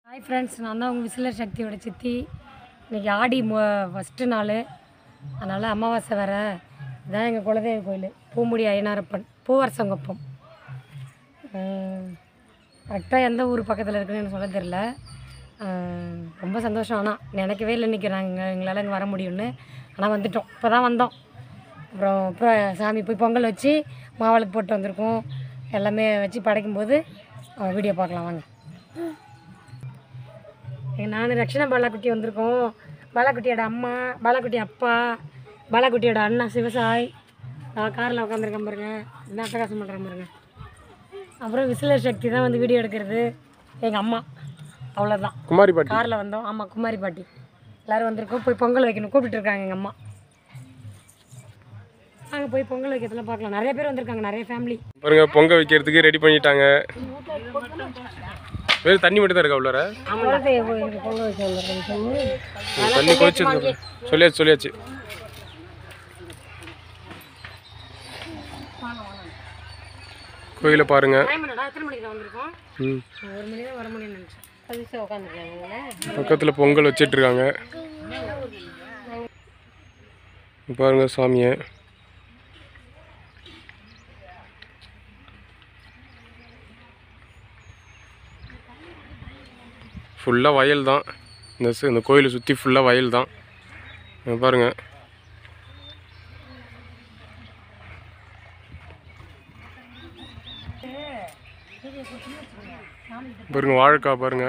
Hi friends நான் தான் உங்கள் விசிலர் சக்தியோட சித்தி இன்றைக்கி ஆடி மொ ஃபஸ்ட்டு நாள் அதனால் அமாவாசை வேற இதான் எங்கள் குலதெய்வ கோயில் பூமுடி ஐயனாரப்பன் பூவரசங்குப்பம் கரெக்டாக எந்த ஊர் பக்கத்தில் இருக்குன்னு எனக்கு சொல்ல தெரில அஹ் ரொம்ப சந்தோஷம் ஆனால் நினைக்கவே இல்லை இன்றைக்கி நாங்கள் எங்களால் இங்கே வர முடியும்னு ஆனால் வந்துட்டோம் இப்போ தான் வந்தோம் அப்புறம் இப்போ சாமி போய் பொங்கல் வச்சு மாவிளக்கு போட்டு வந்திருக்கோம் எல்லாமே வச்சு படைக்கும்போது வீடியோ பார்க்கலாம் வாங்க நான் ரக்ஷனா பாலாக்குட்டி வந்திருக்கோம் பாலாக்குட்டியோட அம்மா பாலாக்குட்டி அப்பா பாலாக்குட்டியோட அண்ணா சிவசாய் நான் காரில் உட்காந்துருக்கேன் பாருங்க என்ன அட்டகாசம் பண்ணுறேன் பாருங்க அப்புறம் விசிலர் சக்தி தான் வந்து வீடியோ எடுக்கிறது எங்கள் அம்மா அவ்வளோதான் குமாரி பாட்டி காரில் வந்தோம் ஆமாம் குமாரி பாட்டி எல்லோரும் வந்திருக்கோம் போய் பொங்கல் வைக்கணும் கூப்பிட்டு இருக்காங்க எங்கள் அம்மா நாங்கள் போய் பொங்கல் வைக்கிறதுல பார்க்கலாம் நிறைய பேர் வந்திருக்காங்க நிறைய ஃபேமிலி பாருங்க பொங்க வைக்கிறதுக்கு ரெடி பண்ணிட்டாங்க வெறும் தண்ணி மட்டும் தான் இருக்கா உள்ளார குலதெய்வ கோயிலுக்கு பொங்கல் வைக்க வந்திருக்கேன் சொல்லி தண்ணி கொதிச்சு சொல்லியாச்சு சொல்லியாச்சு கோயிலை பாருங்க டைம் என்னடா எத்தனை மணிக்கு தான் வந்திருக்கோம் ம் நான் ஒரு மணி தான் வர முடியும்னு நினச்சேன் அது உட்காந்துருக்காங்க பக்கத்தில் பொங்கல் வச்சிட்டு இருக்காங்க பாருங்க சாமியை ஃபுல்லாக வயல் தான் இந்த சு- இந்த கோயிலை சுற்றி ஃபுல்லாக வயல் தான் இங்க பாருங்க பாருங்க வாழைக்காய் பாருங்க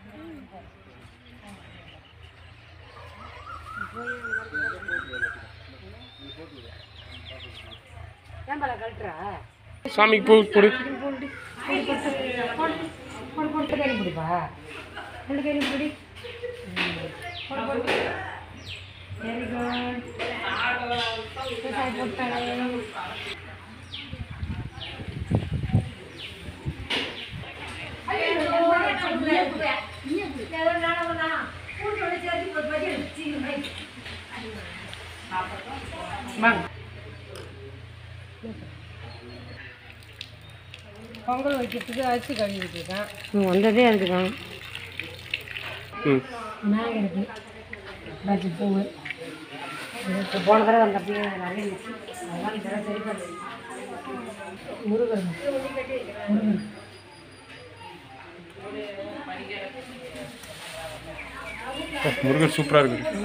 ஏன் பல கழட்டுறா சாமிக்கு பூ கொடு போட்டு போட்டு போட்டு கையில் பிடிப்பா ரெண்டு கையிலும் பிடி வெரி குட் போட்டாலே வாங்க பொங்கல் வைக்கிறதுக்கு அரிசி கழுவிட்டு இருக்கேன் வந்ததே அதுதான் ம் விநாயகர் இருக்கு பாக்கி பூவு இப்போ போன தடவை வந்தப்பயே நிறைய இருந்துச்சு அதெல்லாம் இந்த தடவை சரி பண்ணு முருகர் முருகர் முருகர் சூப்பராக இருக்குது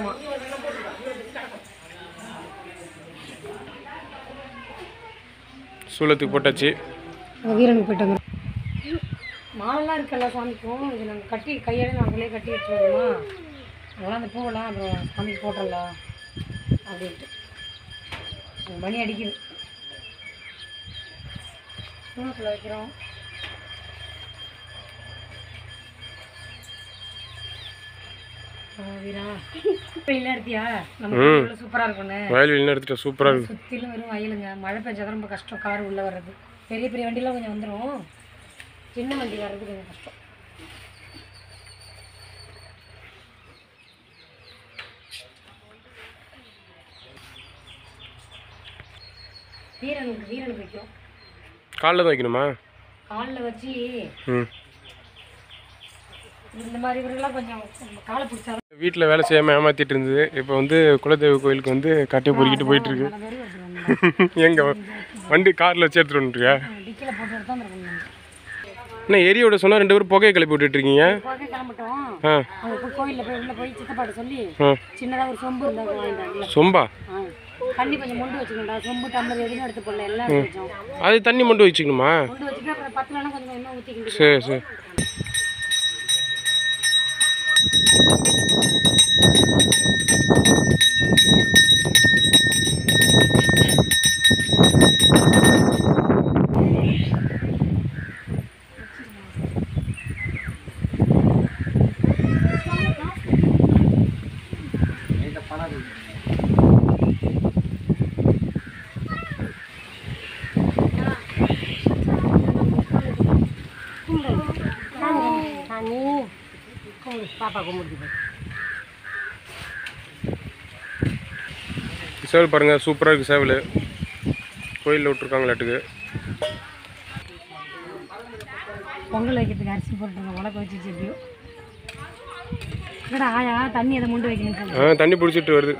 சூளத்துக்கு போட்டாச்சு வீரனுக்கு போயிட்டு வந்துடும் மாலெல்லாம் இருக்குல்ல சாமிக்கும் இது நாங்கள் கட்டி கையாலே நாங்களே கட்டி வச்சு வருமா அதெல்லாம் அந்த பூவெல்லாம் அப்புறம் சாமிக்கு போட்டுடலாம் அப்படின்ட்டு அங்க மணி அடிக்குது சூளத்தில் வைக்கிறோம் ஆ, வீரா வெயில் எடுத்தியா நம்ம சூப்பராக இருக்கும்னு வயல்வெளின்னு எடுத்துட்டேன் சூப்பராக இருக்குது சுற்றிலும் வெறும் வயலுங்க மழை பெஞ்சாதான் ரொம்ப கஷ்டம் கார் உள்ளே வர்றது பெரிய பெரிய வண்டிலாம் கொஞ்சம் வந்துடும் சின்ன வண்டி வர்றது கொஞ்சம் கஷ்டம் வீரனுக்கு வீரனுக்கு வைக்கிறோம் காலைல தான் வைக்கணுமா காலில் வச்சு ம் இந்த மாதிரி இவரெல்லாம் கொஞ்சம் காலை பிடிச்சாதான் வீட்டில் வேலை செய்யாமல் ஏமாத்திட்டு இருந்தது இப்போ வந்து குலதெய்வ கோயிலுக்கு வந்து கட்டையை பொறுக்கிட்டு போயிட்டு இருக்கு வெறி வச்சுருவாங்க எங்க வண்டி காரில் வச்சு எடுத்துட்டு வந்துருக்கியா டிக்கியில் போட்டு எடுத்து வந்துருக்கோம் என்ன எரியோட சொன்னால் ரெண்டு பேரும் புகையை கிளப்பி விட்டுட்டு இருக்கீங்க போக கிளம்பிட்டோம் ஆ அங்கே போய் கோயிலில் போய் உள்ளே போய் சித்தப்பாட்ட சொல்லி ஆ சின்னதாக ஒரு சொம்பு இருந்தால் வாங்கிட்டாங்கல்ல சொம்பா ஆ. தண்ணி கொஞ்சம் மொண்டு வச்சுக்கோண்டா சொம்பு டம்ளர் எதுவும் எடுத்து போடல எல்லாம் எடுத்து வச்சோம் அது தண்ணி மட்டும் வச்சுக்கணுமா மொண்டு வச்சுட்டு அப்புறம் பத்துலனா கொஞ்சம் என்ன ஊற்றிக்கிட்டு சரி சரி சாமி கும்பிடு பாப்பா கும்பிடுது சேவல் பாருங்க சூப்பராக இருக்குது சேவல் கோயிலில் விட்ருக்காங்களாட்டுக்கு பொங்கல் வைக்கிறதுக்கு அரிசி போட்டுருங்க உலக வச்சு எப்படியோ என்னடா ஆயா தண்ணி எதை முண்டு வைக்கணும் ஆ தண்ணி பிடிச்சிட்டு வருது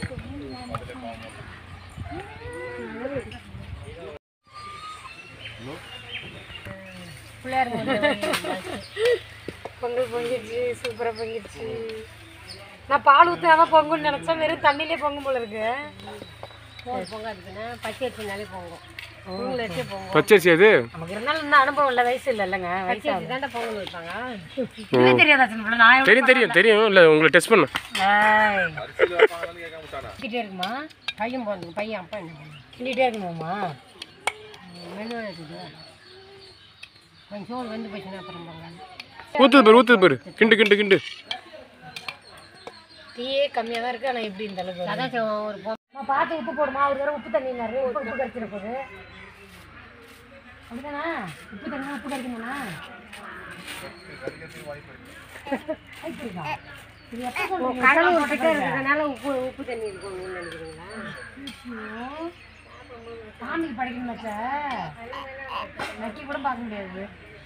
பிள்ளையார் பொங்கல் பொங்கிடுச்சு சூப்பராக பொங்கிடுச்சு நான் பால் ஊற்றினாதான் பொங்குன்னு நினச்சேன் வெறும் தண்ணியிலே பொங்கும் போல இருக்கு பொங்காதுக்குன்னா பச்சை அரிசினாலே பொங்கும் பொங்கல் அரிசியே பொங்கும் பச்சரிசி அது நமக்கு இருந்தாலும் இன்னும் அனுபவம் இல்லை வயசு இல்லை இல்லைங்க வயசு தாண்டா பொங்கல் வைப்பாங்க இதுவே தெரியாதா சின்ன பிள்ளை நான் தெரியும் தெரியும் தெரியும் இல்லை உங்களை டெஸ்ட் பண்ண கிட்டே இருக்குமா பையன் போகிறது பையன் அப்பா என்ன கிண்டிகிட்டே இருக்குமாம்மா மெதுவாக இருக்குது கொஞ்சம் சோறு வந்து போச்சுன்னா அப்புறம் பொங்கல் ஊற்றுது பாரு ஊற்றுது பாரு கிண்டு கிண்டு கிண்டு டீயே கம்மியாக தான் இருக்குது ஆனால் எப்படி இந்த அளவுக்கு அதான் ஒரு நான் பார்த்து உப்பு போடுமா ஒரு தடவை உப்பு தண்ணி நிறைய உப்பு உப்பு கரைச்சிட போகுது அப்படிதானா உப்பு தண்ணி உப்பு கரைக்கணும்னா கடவுள் கிட்ட இருக்கிறதுனால உப்பு உப்பு தண்ணி இருக்கணும்னு நினைக்கிறீங்களா சாமிக்கு படிக்கணும் மச்ச நக்கி கூட பார்க்க முடியாது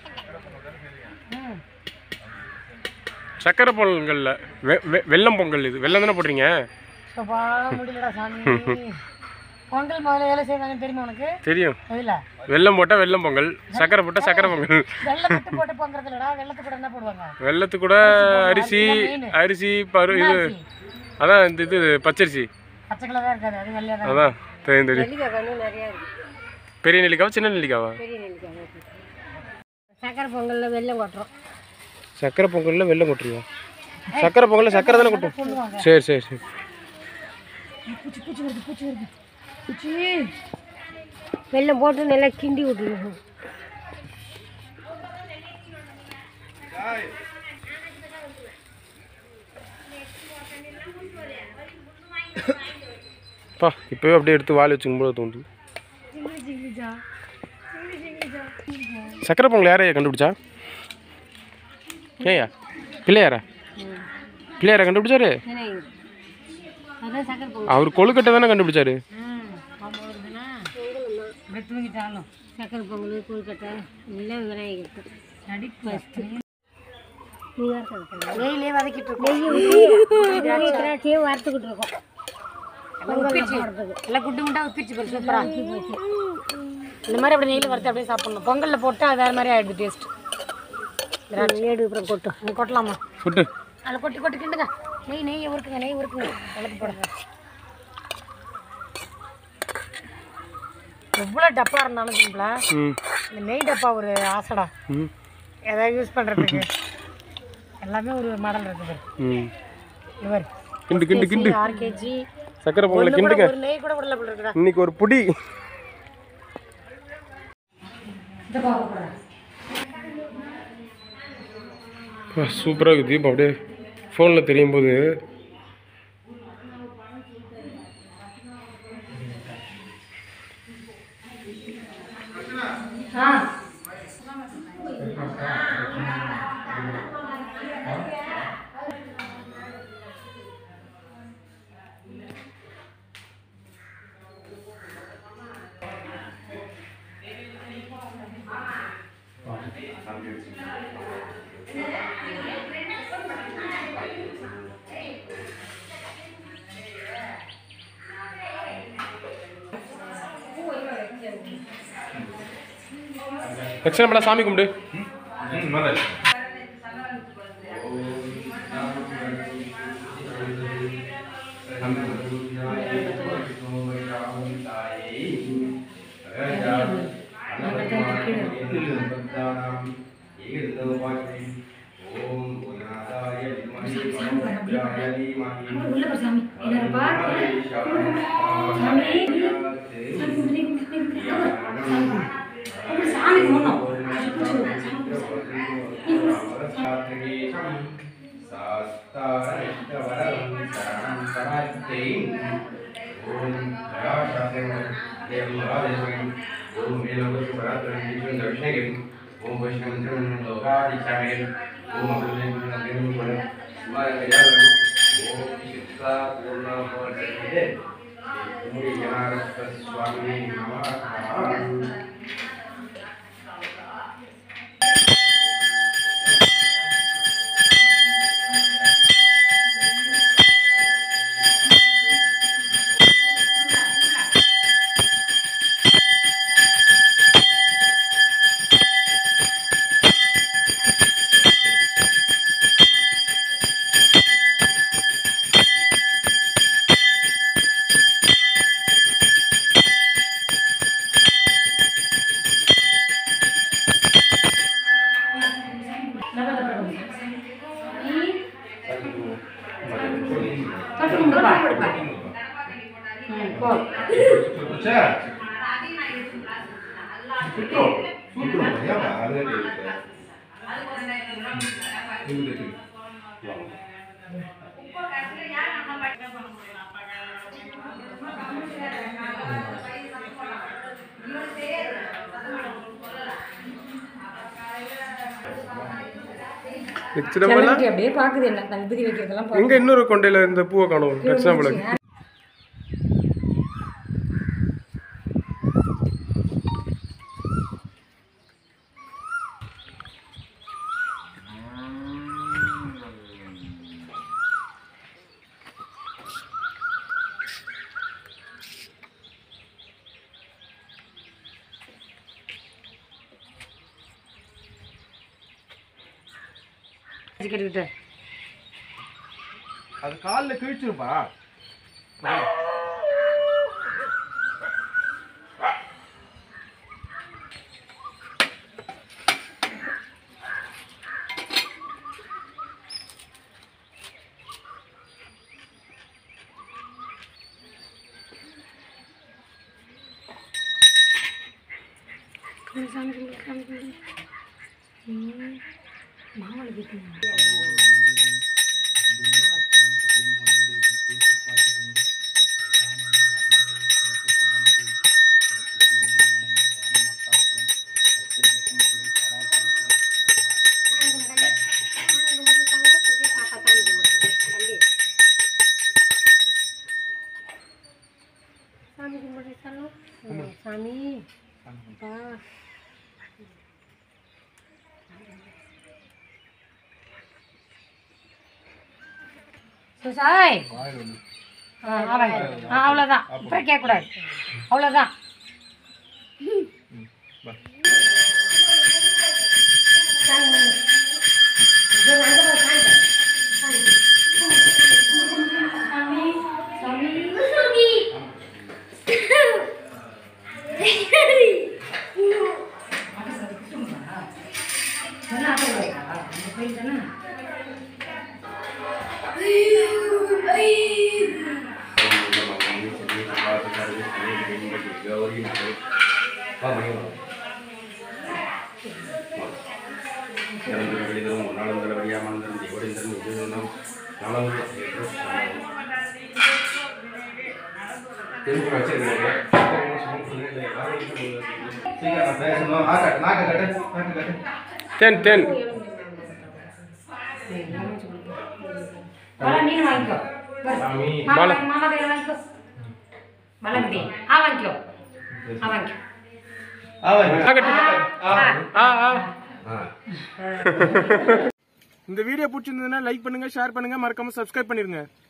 ம் சக்கரை பொங்கல்ல வெ- வெ- வெல்லம் பொங்கல் இது வெல்லம் தானே போடுறீங்க அப்பா முடியலடா சாமி பொங்கல் முதல்ல வேலை செய்வாங்கன்னு தெரியுமா உனக்கு தெரியும் அதில் வெல்லம் போட்டால் வெல்லம் பொங்கல் சக்கரை போட்டால் சக்கரை பொங்கல் வெள்ளை மட்டும் போட்டு பொங்குறது இல்லடா வெள்ளத்து கூட என்ன போடுவாங்க வெள்ளத்து கூட அரிசி அரிசி பரு இது அதான் இந்த இது பச்சரிசி பச்சை கலர் தான் இருக்காது அது வெள்ளையாக தான் அதான் தெரியும் தெரியும் நெல்லிக்காய் கண்ணு நிறையா இருக்கு பெரிய நெல்லிக்காவா சின்ன நெல்லிக்காவா பெரிய நெல்லிக்காய் சக்கரை பொங்கலில் வெள்ளம் கொட்டுறோம் சக்கரை பொங்கல்ல வெல்லம் கொட்டுறியா சக்கரை பொங்கல்ல சக்கரை தானே கொட்டும் சரி சரி சரி பூச்சி பூச்சி வருது பூச்சி வருது பூச்சி வெள்ளம் போட்டு நல்லா கிண்டி விட்டுருவோம் பா இப்போவே அப்படியே எடுத்து வால் வச்சுக்கும் போது தோணுது சக்கரை பொங்கல் யாரையா கண்டுபிடிச்சா ஏயா பிள்ளையாரா பிள்ளையாரா கண்டுபிடிச்சாரு அதான் சக்கரை பொங்கல் அவர் கொழுக்கட்டை தானே கண்டுபிடிச்சாரு அப்படியே தூங்கிட்டாலும் சக்கரை பொங்கல் கொழுக்கட்டை எல்லாம் விநாயகருக்கு அடி ஃபஸ்ட்டு நெய்யிலே வதக்கிட்டு இருக்கோம் நெய் திராட்சையே வறுத்துக்கிட்டு இருக்கோம் உப்பிச்சு எல்லாம் குண்டு குண்டா உப்பிச்சு போய் சூப்பராக போச்சு இந்த மாதிரி அப்படியே நெய்யில் வறுத்து அப்படியே சாப்பிடணும் பொங்கலில் போட்டால் அது வேறு மாதிரி ஆகிடுது டேஸ்ட் திராட்சை ஏடு அப்புறம் கொட்டும் கொட்டலாமா சுட்டு அதில் கொட்டி கொட்டி கிண்டுங்க நெய் நெய் உருக்குங்க நெய் உருக்குங்க விளக்கு போடுங்க எவ்வளோ டப்பா இருந்தாலும் சிம்பிளா ம் இந்த நெய் டப்பா ஒரு ஆசைடா ம் ஏதாவது யூஸ் பண்ணுறதுக்கு எல்லாமே ஒரு மாடல் இருக்குது ம் இவர் கிண்டு கிண்டு கிண்டு ஆறு கேஜி சக்கரை பொங்கலை கிண்டுங்க ஒரு நெய் கூட விடல போல இருக்குடா இன்னைக்கு ஒரு புடி இந்த பாக்க சூப்பராக இருக்குது தீபம் அப்படியே ஃபோனில் தெரியும் போது ஆ நெக்ஸ்ட் நம்மளா சாமி கும்பிடு స్వామి నమ போச்சா சுத்தம் சுத்தம் ஏமா அது இருக்கு நெக்ஸ்ட் நம்ம கிளம்பி அப்படியே பாக்குது என்ன நான் விபூதி வைக்கிறதெல்லாம் பாக்குது. எங்க இன்னொரு கொண்டையில இந்த பூவை காணும் தட்சிணாமலை வச்சுக்கிட்டு அது காலில் கிழிச்சிருப்பா மாமலை கேட்குங்க சாமி கும்பிடு சாமி சாமி அப்பா சுசாய் ஆ ஆவாங்க ஆ அவ்வளோதான் அப்புறம் கேட்கக்கூடாது அவ்வளோதான் பேசணும் நாக்க நாக்க கட்டு நாக்க கட்டு தேன் தேன் பல மீன் வாங்கிக்கோ சாமி மாமா மாமா கையில் வாங்கிக்கோ பலகுட்டி ஆ வாங்கிக்கோ ஆ வாங்கிக்கோ ஆ, ஆ. ஆ இந்த வீடியோ பிடிச்சிருந்ததுன்னா லைக் பண்ணுங்க ஷேர் பண்ணுங்க மறக்காம சப்ஸ்கிரைப் பண்ணிருங்க